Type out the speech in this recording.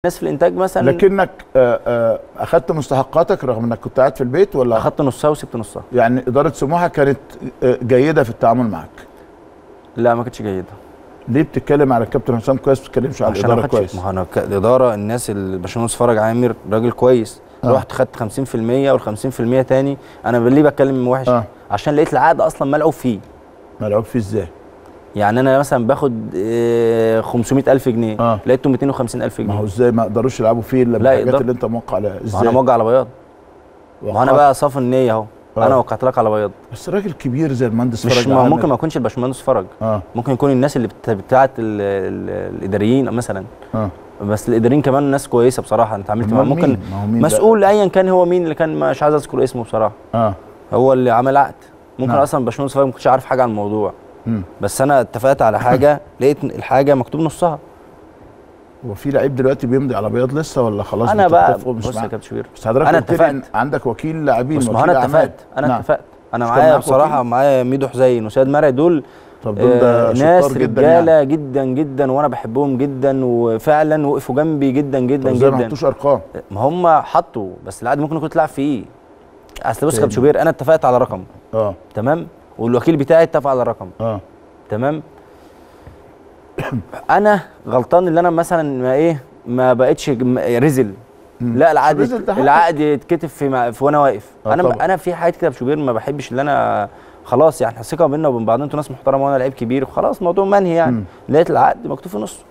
الناس في الانتاج مثلا لكنك آه، آه، اخذت مستحقاتك رغم انك كنت قاعد في البيت ولا اخدت نصها وسبت نصها يعني اداره سموحه كانت آه، جيده في التعامل معك لا ما كانتش جيده ليه بتتكلم على الكابتن حسام كويس ما بتتكلمش على عشان ما الاداره خدتش كويس ما هو انا ك- الاداره الناس اللي باشمهندس فرج عامر راجل كويس آه. رحت خدت 50% وال 50% تاني انا ليه بتكلم وحش آه. عشان لقيت العقد اصلا ملعوب فيه ملعوب فيه ازاي يعني انا مثلا باخد آه، 500000 جنيه آه. لقيته 250000 ما هو جنيه ازاي ما يقدروش يلعبوا فيه الا لا بالحاجات يقدر. اللي انت موقع عليها ما هو ازاي انا موجه على بياض ما هو انا وقعت. بقى صافي النيه اهو آه. انا وقعت لك على بياض بس راجل كبير زي المهندس مش فرج ما عامر. ممكن ما يكونش الباشمهندس فرج اه ممكن يكون الناس اللي بت- بتاعت ال- ال- الاداريين مثلا اه بس الاداريين كمان ناس كويسه بصراحه انا اتعاملت معاهم أمال ممكن مين؟ ما هو مين ده؟ مسؤول ايا كان هو مين اللي كان مش عايز اذكر اسمه بصراحه اه هو اللي عمل عقد ممكن نعم. اصلا باشمهندس فرج ما كنتش عارف حاجه عن الموضوع مم. بس انا اتفقت على حاجه لقيت الحاجه مكتوب نصها هو في لعيب دلوقتي بيمضي على بياض لسه ولا خلاص انا بقى بتتفقوا مش بص يا معاه؟ كابتن شوبير بس حضرتك أنا قلت لي إن اتفقت. عندك وكيل لاعبين بص ما وكيل انا أعمال. اتفقت انا نعم. اتفقت انا مش كان معايا معاك بصراحه وكيل؟ معايا ميدو حسين وسيد مرعي دول طب دول ده آه، شطار ناس جدا رجاله يعني. جدا جدا وانا بحبهم جدا وفعلا وقفوا جنبي جدا جدا طب ازاي ما جدا حطوش ارقام ما هم حطوا بس العقد ممكن يكون تلعب فيه اصل بص يا تاني. كابتن شوبير انا اتفقت على رقم اه تمام والوكيل بتاعي اتفق على رقم اه تمام انا غلطان اللي انا مثلا ما ايه ما بقتش م- رزل مم. لا العقد رزل ده حقك. العقد يتكتب في, مع- في وانا واقف آه انا طبعا. انا في حاجات كده يا شوبير ما بحبش اللي انا خلاص يعني الثقه بيننا وبين بعض انتوا ناس محترمه وانا لعيب كبير خلاص الموضوع منهي يعني مم. لقيت العقد مكتوب في نصه